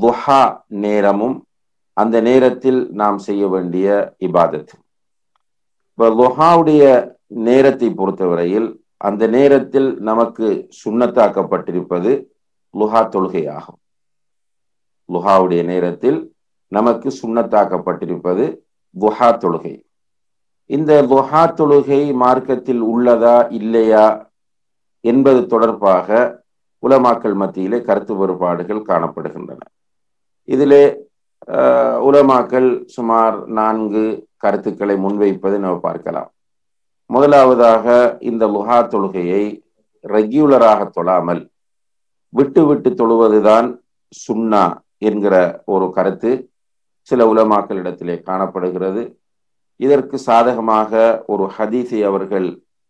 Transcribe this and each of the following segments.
துஹா நேரமும் அந்த நேரத்தில் நாம் செய்ய வேண்டிய இபாதத்து இப்போ துஹாவுடைய நேரத்தை பொறுத்தவரையில் அந்த நேரத்தில் நமக்கு சுண்ணத்தாக்கப்பட்டிருப்பது லுஹா தொழுகை ஆகும் லுஹாவுடைய நேரத்தில் நமக்கு சுண்ணத்தாக்கப்பட்டிருப்பது துஹா தொழுகை இந்த துஹா தொழுகை மார்க்கத்தில் உள்ளதா இல்லையா என்பது தொடர்பாக உலமாக்கள் மத்தியிலே கருத்து வேறுபாடுகள் காணப்படுகின்றன இதிலே உலமாக்கள் சுமார் நான்கு கருத்துக்களை முன்வைப்பதை நாம் பார்க்கலாம் முதலாவதாக இந்த லுஹா தொழுகையை ரெகுலராக தொழாமல் விட்டு விட்டு தொழுவதுதான் சுண்ணா என்கிற ஒரு கருத்து சில உலமாக்களிடத்திலே காணப்படுகிறது இதற்கு சாதகமாக ஒரு ஹதீஸை அவர்கள்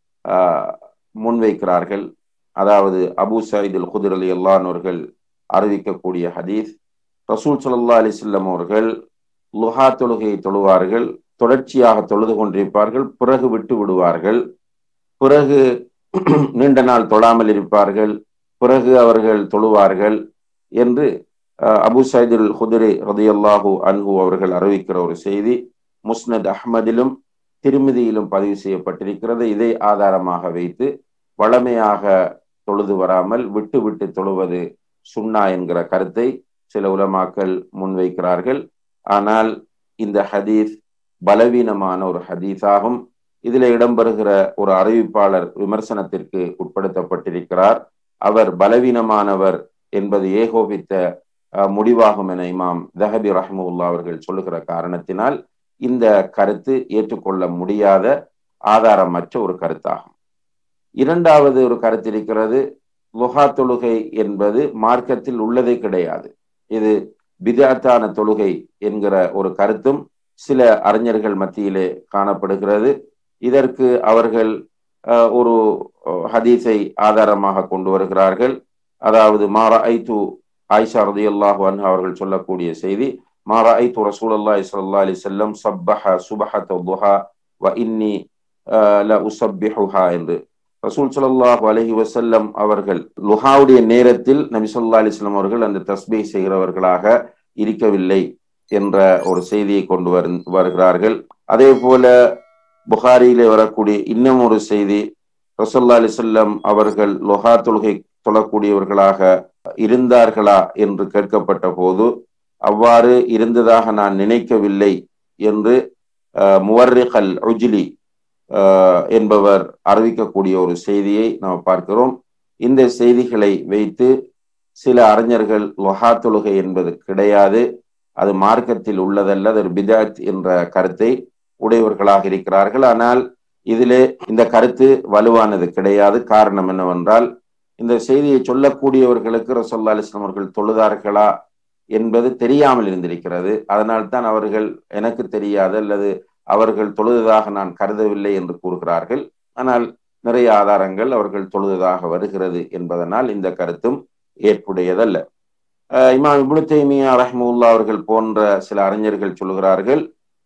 முன்வைக்கிறார்கள் அதாவது அபு சயிதுல் குதிர் அலி அல்லானவர்கள் அறிவிக்கக்கூடிய ஹதீஸ் ரசூல் சல்லா அலிஸ்லம் அவர்கள் லுஹா தொழுகையை தொழுவார்கள் தொடர்ச்சியாக தொழுது கொண்டிருப்பார்கள் பிறகு விட்டு விடுவார்கள் பிறகு நீண்ட நாள் தொழாமல் இருப்பார்கள் பிறகு அவர்கள் தொழுவார்கள் என்று அபு சைதுல் ஹுதிரி ரதியல்லாஹூ அன்ஹு அவர்கள் அறிவிக்கிற ஒரு செய்தி முஸ்னத் அஹ்மதிலும் திருமதியிலும் பதிவு செய்யப்பட்டிருக்கிறது இதை ஆதாரமாக வைத்து வளமையாக தொழுது வராமல் விட்டு விட்டு தொழுவது சுண்ணா என்கிற கருத்தை சில உலமாக்கள் முன்வைக்கிறார்கள் ஆனால் இந்த ஹதீஸ் பலவீனமான ஒரு ஹதீஸாகும் இதில் இடம்பெறுகிற ஒரு அறிவிப்பாளர் விமர்சனத்திற்கு உட்படுத்தப்பட்டிருக்கிறார் அவர் பலவீனமானவர் என்பது ஏகோபித்த முடிவாகும் என இமாம் தஹபி ரஹமுல்லா அவர்கள் சொல்லுகிற காரணத்தினால் இந்த கருத்து ஏற்றுக்கொள்ள முடியாத ஆதாரமற்ற ஒரு கருத்தாகும் இரண்டாவது ஒரு கருத்து இருக்கிறது லுஹா தொழுகை என்பது மார்க்கத்தில் உள்ளதே கிடையாது இது பிதாத்தான தொழுகை என்கிற ஒரு கருத்தும் சில அறிஞர்கள் மத்தியிலே காணப்படுகிறது இதற்கு அவர்கள் ஒரு ஹதீஸை ஆதாரமாக கொண்டு வருகிறார்கள் அதாவது மாரா ஐத்து ஆயிஷா ரதி அல்லாஹு அன்ஹா அவர்கள் சொல்லக்கூடிய செய்தி மாரா ஐத்து ரசூல் அல்லாஹி சல்லா அலி செல்லம் சப்பஹ சுபஹ துஹா வ இன்னி ல உசப்பிஹுஹா என்று ரசூல் சல்லாஹூ அலஹி வசல்லம் அவர்கள் லுஹாவுடைய நேரத்தில் நபி சொல்லா அலிஸ்லாம் அவர்கள் அந்த தஸ்பீ செய்கிறவர்களாக இருக்கவில்லை என்ற ஒரு செய்தியை கொண்டு வருகிறார்கள் அதே போல புகாரியிலே வரக்கூடிய இன்னும் ஒரு செய்தி ரசல்லா அலிசல்லம் அவர்கள் லொஹா தொழுகை தொழக்கூடியவர்களாக இருந்தார்களா என்று கேட்கப்பட்ட போது அவ்வாறு இருந்ததாக நான் நினைக்கவில்லை என்று முவர்ரிகல் உஜ்லி என்பவர் அறிவிக்கக்கூடிய ஒரு செய்தியை நாம் பார்க்கிறோம் இந்த செய்திகளை வைத்து சில அறிஞர்கள் லொஹா தொழுகை என்பது கிடையாது அது மார்க்கத்தில் உள்ளதல்ல அது பிதாத் என்ற கருத்தை உடையவர்களாக இருக்கிறார்கள் ஆனால் இதிலே இந்த கருத்து வலுவானது கிடையாது காரணம் என்னவென்றால் இந்த செய்தியை சொல்லக்கூடியவர்களுக்கு ரசோல்லா அலிஸ்லாம் அவர்கள் தொழுதார்களா என்பது தெரியாமல் இருந்திருக்கிறது அதனால் தான் அவர்கள் எனக்கு தெரியாது அல்லது அவர்கள் தொழுததாக நான் கருதவில்லை என்று கூறுகிறார்கள் ஆனால் நிறைய ஆதாரங்கள் அவர்கள் தொழுததாக வருகிறது என்பதனால் இந்த கருத்தும் ஏற்புடையதல்ல இமாம் இபுனு தைமியா ரஹ்முல்லா அவர்கள் போன்ற சில அறிஞர்கள் சொல்கிறார்கள்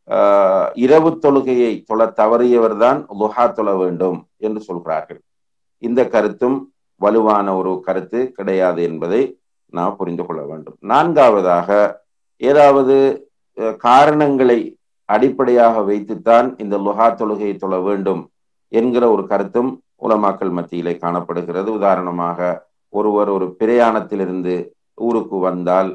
இரவு தொழுகையை தொழ தவறியவர் தான் லுஹா தொழ வேண்டும் என்று சொல்கிறார்கள் இந்த கருத்தும் வலுவான ஒரு கருத்து கிடையாது என்பதை நாம் புரிந்து கொள்ள வேண்டும் நான்காவதாக ஏதாவது காரணங்களை அடிப்படையாக வைத்துத்தான் இந்த லுஹா தொழுகையை தொழ வேண்டும் என்கிற ஒரு கருத்தும் உலமாக்கல் மத்தியிலே காணப்படுகிறது உதாரணமாக ஒருவர் ஒரு பிரயாணத்திலிருந்து ஊருக்கு வந்தால்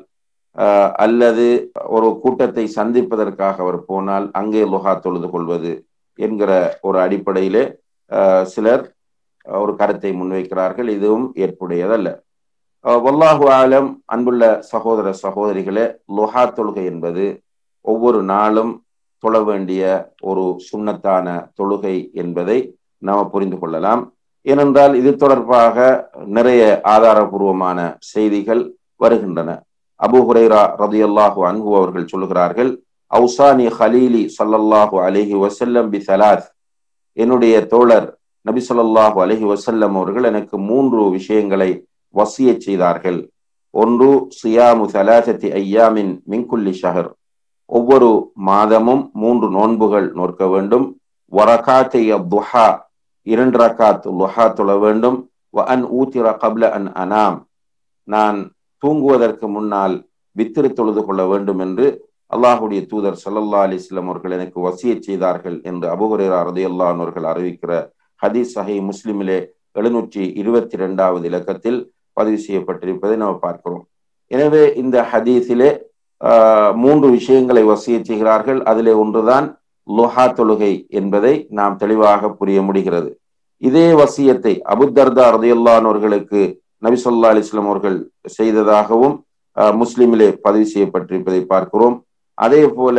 அல்லது ஒரு கூட்டத்தை சந்திப்பதற்காக அவர் போனால் அங்கே லுஹா தொழுது கொள்வது என்கிற ஒரு அடிப்படையிலே சிலர் ஒரு கருத்தை முன்வைக்கிறார்கள் இதுவும் ஏற்புடையதல்ல வல்லாஹு ஆலம் அன்புள்ள சகோதர சகோதரிகளே லுஹா தொழுகை என்பது ஒவ்வொரு நாளும் தொழ வேண்டிய ஒரு சுண்ணத்தான தொழுகை என்பதை நாம் புரிந்து கொள்ளலாம் ஏனென்றால் இது தொடர்பாக நிறைய ஆதாரபூர்வமான செய்திகள் வருகின்றன அபு ஹுரைரா ரதி அல்லாஹு அன்ஹு அவர்கள் சொல்லுகிறார்கள் அவுசானி ஹலீலி சல்லல்லாஹு அலிஹி வசல்லம் பி சலாத் என்னுடைய தோழர் நபி சொல்லாஹு அலஹி வசல்லம் அவர்கள் எனக்கு மூன்று விஷயங்களை வசிய செய்தார்கள் ஒன்று சியாமு சலாசத்தி ஐயாமின் மின்குல்லி ஷஹர் ஒவ்வொரு மாதமும் மூன்று நோன்புகள் நோக்க வேண்டும் வரகாத்தை துஹா இரண்டு ரக்காத் லுஹா தொழ வேண்டும் வ அன் ஊத்திர கப்ல அன் அனாம் நான் தூங்குவதற்கு முன்னால் வித்திரு தொழுது கொள்ள வேண்டும் என்று அல்லாஹுடைய தூதர் சல்லல்லா அலிஸ்லாம் அவர்கள் எனக்கு வசிய செய்தார்கள் என்று அபுஹுரேரா ரதையல்லான் அவர்கள் அறிவிக்கிற ஹதீஸ் சஹி முஸ்லிமிலே எழுநூற்றி இருபத்தி இரண்டாவது இலக்கத்தில் பதிவு செய்யப்பட்டிருப்பதை நாம் பார்க்கிறோம் எனவே இந்த ஹதீஸிலே மூன்று விஷயங்களை வசிய செய்கிறார்கள் அதிலே ஒன்றுதான் லொஹா தொழுகை என்பதை நாம் தெளிவாக புரிய முடிகிறது இதே வசியத்தை அபுத்தர்தா ரதையல்லானவர்களுக்கு நபி சொல்லா அலிஸ்லாம் அவர்கள் செய்ததாகவும் முஸ்லிமிலே பதிவு செய்யப்பட்டிருப்பதை பார்க்கிறோம் அதே போல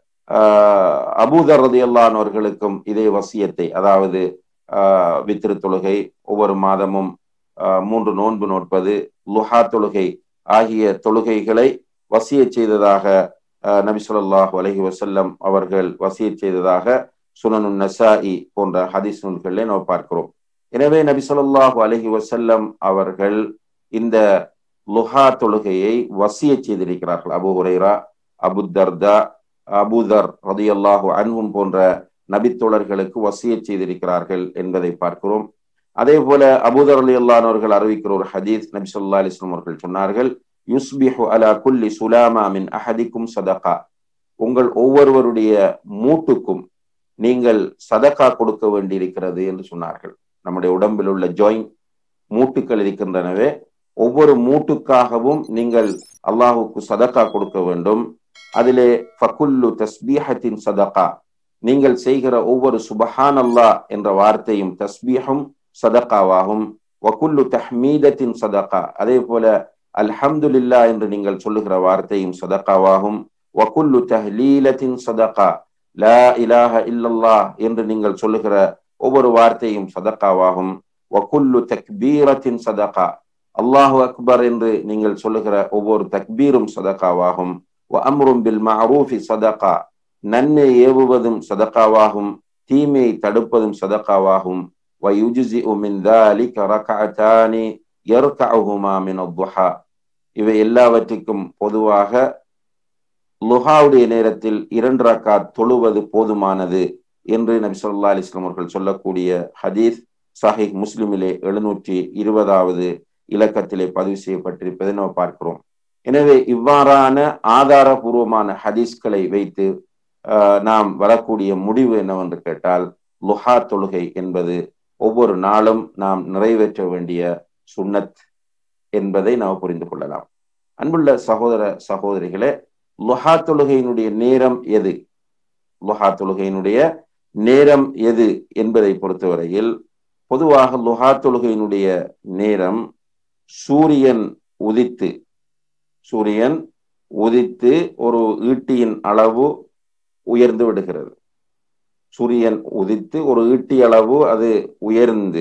அபூதர் ரதையல்லானவர்களுக்கும் இதே வசியத்தை அதாவது வித்திரு தொழுகை ஒவ்வொரு மாதமும் மூன்று நோன்பு நோட்பது லுஹா தொழுகை ஆகிய தொழுகைகளை வசிய செய்ததாக நபி சொல்லாஹு அலஹி வசல்லம் அவர்கள் வசிய செய்ததாக சுனனு நசாஇ போன்ற ஹதீஸ் நூல்களிலே நாம் பார்க்கிறோம் எனவே நபி சொல்லாஹு அலஹி வசல்லம் அவர்கள் இந்த லுஹா தொழுகையை வசிய செய்திருக்கிறார்கள் அபு ஹுரைரா அபு தர்தா அபுதர் ரதியல்லாஹு அன்ஹும் போன்ற நபித்தோழர்களுக்கு வசிய செய்திருக்கிறார்கள் என்பதை பார்க்கிறோம் அதே போல அபுதர் அலி அல்லானவர்கள் அறிவிக்கிற ஒரு ஹதீஸ் நபி சொல்லா அலிஸ்லாம் அவர்கள் சொன்னார்கள் யுஸ்பிஹு அலா குல்லி சுலாமா மின் அஹதிக்கும் சதகா உங்கள் ஒவ்வொருவருடைய மூட்டுக்கும் நீங்கள் சதகா கொடுக்க வேண்டியிருக்கிறது என்று சொன்னார்கள் நம்முடைய உடம்பில் உள்ள ஜாயின் மூட்டுக்கள் இருக்கின்றனவே ஒவ்வொரு மூட்டுக்காகவும் நீங்கள் அல்லாஹுக்கு சதகா கொடுக்க வேண்டும் அதிலே ஃபகுல்லு தஸ்பீஹத்தின் சதகா நீங்கள் செய்கிற ஒவ்வொரு சுபஹான் அல்லா என்ற வார்த்தையும் தஸ்பீஹும் சதகாவாகும் வகுல்லு தஹ்மீதத்தின் சதகா அதே போல அல்ஹம்துலில்லா என்று நீங்கள் சொல்லுகிற வார்த்தையும் சதகாவாகும் வகுல்லு தஹ்லீலத்தின் சதகா லா இலாஹ இல்லல்லா என்று நீங்கள் சொல்லுகிற ஒவ்வொரு வார்த்தையும் சதகாவாகும் வகுல்லு தக்பீரத்தின் சதகா அல்லாஹு அக்பர் என்று நீங்கள் சொல்லுகிற ஒவ்வொரு தக்பீரும் சதகாவாகும் வ அம்ரும் பில் மஅரூஃபி சதகா நன்மை ஏவுவதும் சதகாவாகும் தீமையை தடுப்பதும் சதகாவாகும் ويجزئ من ذلك ركعتان يركعهما من الضحى இவை எல்லாவற்றுக்கும் பொதுவாக லுஹாவுடைய நேரத்தில் இரண்டு ரக்காத் தொழுவது போதுமானது என்று நபி சொல்லா அலிஸ்லாம் அவர்கள் சொல்லக்கூடிய ஹதீஸ் சாஹிக் முஸ்லிமிலே எழுநூற்றி இருபதாவது இலக்கத்திலே பதிவு செய்யப்பட்டிருப்பதை நாம் பார்க்கிறோம் எனவே இவ்வாறான ஆதாரபூர்வமான ஹதீஸ்களை வைத்து நாம் வரக்கூடிய முடிவு என்னவென்று கேட்டால் லுஹா தொழுகை என்பது ஒவ்வொரு நாளும் நாம் நிறைவேற்ற வேண்டிய சுன்னத் என்பதை நாம் புரிந்து கொள்ளலாம் அன்புள்ள சகோதர சகோதரிகளே லுஹா தொழுகையினுடைய நேரம் எது லுஹா தொழுகையினுடைய நேரம் எது என்பதை பொறுத்தவரையில் பொதுவாக லுஹா தொழுகையினுடைய நேரம் சூரியன் உதித்து சூரியன் உதித்து ஒரு ஈட்டியின் அளவு உயர்ந்து விடுகிறது சூரியன் உதித்து ஒரு ஈட்டி அளவு அது உயர்ந்து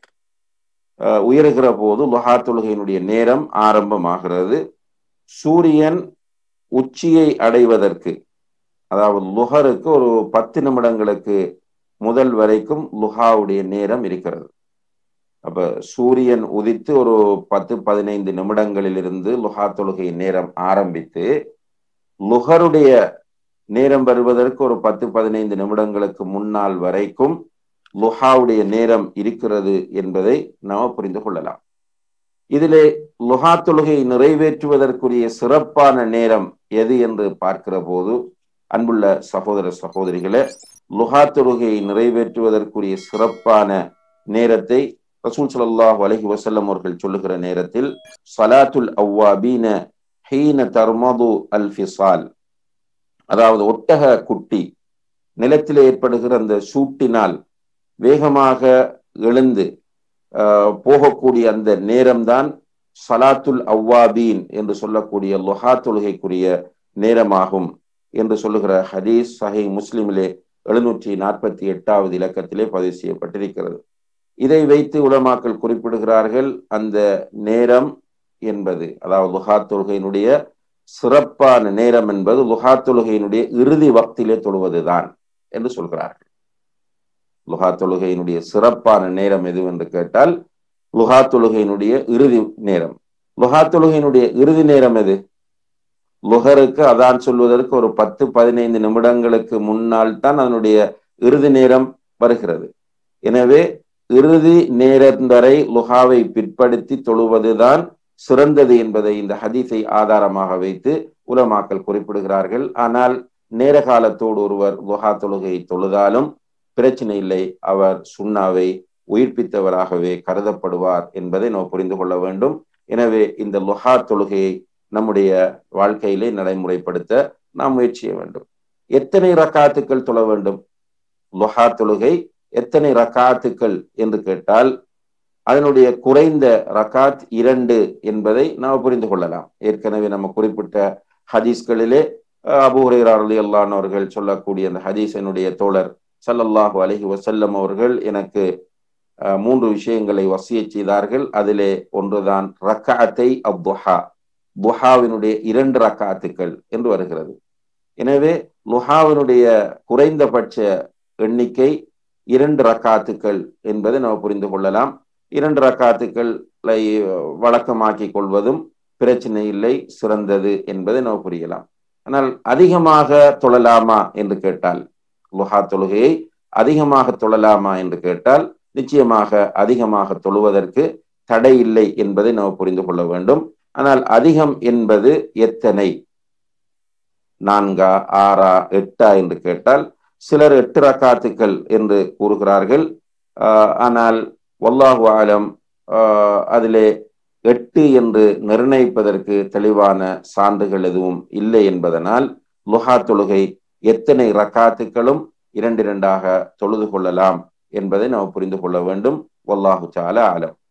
உயர்கிற போது லுஹா தொழுகையினுடைய நேரம் ஆரம்பமாகிறது சூரியன் உச்சியை அடைவதற்கு அதாவது லுஹருக்கு ஒரு பத்து நிமிடங்களுக்கு முதல் வரைக்கும் லுஹாவுடைய நேரம் இருக்கிறது அப்ப சூரியன் உதித்து ஒரு பத்து பதினைந்து நிமிடங்களிலிருந்து லுஹா தொழுகை நேரம் ஆரம்பித்து லுஹருடைய நேரம் வருவதற்கு ஒரு பத்து பதினைந்து நிமிடங்களுக்கு முன்னால் வரைக்கும் லுஹாவுடைய நேரம் இருக்கிறது என்பதை நாம் புரிந்து கொள்ளலாம் இதிலே லுஹா தொழுகை நிறைவேற்றுவதற்குரிய சிறப்பான நேரம் எது என்று பார்க்கிற போது அன்புள்ள சகோதர சகோதரிகளே லுஹா தொழுகையை நிறைவேற்றுவதற்குரிய சிறப்பான நேரத்தை ரசூல் சல்லாஹ் அலஹி வசல்லம் அவர்கள் சொல்லுகிற நேரத்தில் சலாத்துல் அவ்வாபீன ஹீன தர்மது அல் ஃபிசால் அதாவது ஒட்டக குட்டி நிலத்தில் ஏற்படுகிற அந்த சூட்டினால் வேகமாக எழுந்து போகக்கூடிய அந்த நேரம்தான் சலாத்துல் அவ்வாபீன் என்று சொல்லக்கூடிய லொஹா தொழுகைக்குரிய நேரமாகும் என்று சொல்லுகிற ஹதீஸ் சஹி முஸ்லிமிலே எழுநூற்றி நாற்பத்தி எட்டாவது இலக்கத்திலே பதிவு செய்யப்பட்டிருக்கிறது இதை வைத்து உலமாக்கள் குறிப்பிடுகிறார்கள் அந்த நேரம் என்பது அதாவது லுஹா தொழுகையினுடைய சிறப்பான நேரம் என்பது லுஹா தொழுகையினுடைய இறுதி வக்திலே தொழுவதுதான் என்று சொல்கிறார்கள் லுஹா தொழுகையினுடைய சிறப்பான நேரம் எது என்று கேட்டால் லுஹா தொழுகையினுடைய இறுதி நேரம் லுஹா தொழுகையினுடைய இறுதி நேரம் எது லுஹருக்கு அதான் சொல்வதற்கு ஒரு பத்து பதினைந்து நிமிடங்களுக்கு முன்னால் தான் அதனுடைய இறுதி நேரம் வருகிறது எனவே இறுதி நேரம் வரை லுஹாவை பிற்படுத்தி தொழுவதுதான் சிறந்தது என்பதை இந்த ஹதீஸை ஆதாரமாக வைத்து உலமாக்கள் குறிப்பிடுகிறார்கள் ஆனால் நேர காலத்தோடு ஒருவர் துஹா தொழுகையை தொழுதாலும் பிரச்சனை இல்லை அவர் சுண்ணாவை உயிர்ப்பித்தவராகவே கருதப்படுவார் என்பதை நாம் புரிந்து கொள்ள வேண்டும் எனவே இந்த லுஹா தொழுகையை நம்முடைய வாழ்க்கையிலே நடைமுறைப்படுத்த நாம் முயற்சி செய்ய வேண்டும் எத்தனை ரக்காத்துக்கள் தொழ வேண்டும் லுஹா தொழுகை எத்தனை ரக்காத்துக்கள் என்று கேட்டால் அதனுடைய குறைந்த ரக்காத் இரண்டு என்பதை நாம் புரிந்து கொள்ளலாம் ஏற்கனவே நம்ம குறிப்பிட்ட ஹதீஸ்களிலே அபு ஹுரேரா அலி அல்லானவர்கள் சொல்லக்கூடிய அந்த ஹதீஸனுடைய தோழர் சல்லல்லாஹு அலஹி வசல்லம் அவர்கள் எனக்கு மூன்று விஷயங்களை வசிய செய்தார்கள் அதிலே ஒன்றுதான் ரக்காத்தை அப்துஹா புஹாவினுடைய இரண்டு ரக்காத்துக்கள் என்று வருகிறது எனவே லுஹாவினுடைய குறைந்தபட்ச எண்ணிக்கை இரண்டு ரக்காத்துக்கள் என்பதை நாம் புரிந்து கொள்ளலாம் இரண்டு ரக்காத்துக்களை வழக்கமாக்கிக் கொள்வதும் பிரச்சனை இல்லை சிறந்தது என்பதை நாம் புரியலாம் ஆனால் அதிகமாக தொழலாமா என்று கேட்டால் லுஹா தொழுகையை அதிகமாக தொழலாமா என்று கேட்டால் நிச்சயமாக அதிகமாக தொழுவதற்கு தடை இல்லை என்பதை நாம் புரிந்து கொள்ள வேண்டும் ஆனால் அதிகம் என்பது எத்தனை நான்கா ஆறா எட்டா என்று கேட்டால் சிலர் எட்டு ரக்காத்துக்கள் என்று கூறுகிறார்கள் ஆனால் வல்லாஹு ஆலம் அதிலே எட்டு என்று நிர்ணயிப்பதற்கு தெளிவான சான்றுகள் எதுவும் இல்லை என்பதனால் லுஹா தொழுகை எத்தனை ரக்காத்துக்களும் இரண்டு இரண்டாக தொழுது கொள்ளலாம் என்பதை நாம் புரிந்து கொள்ள வேண்டும் வல்லாஹு சால ஆலம்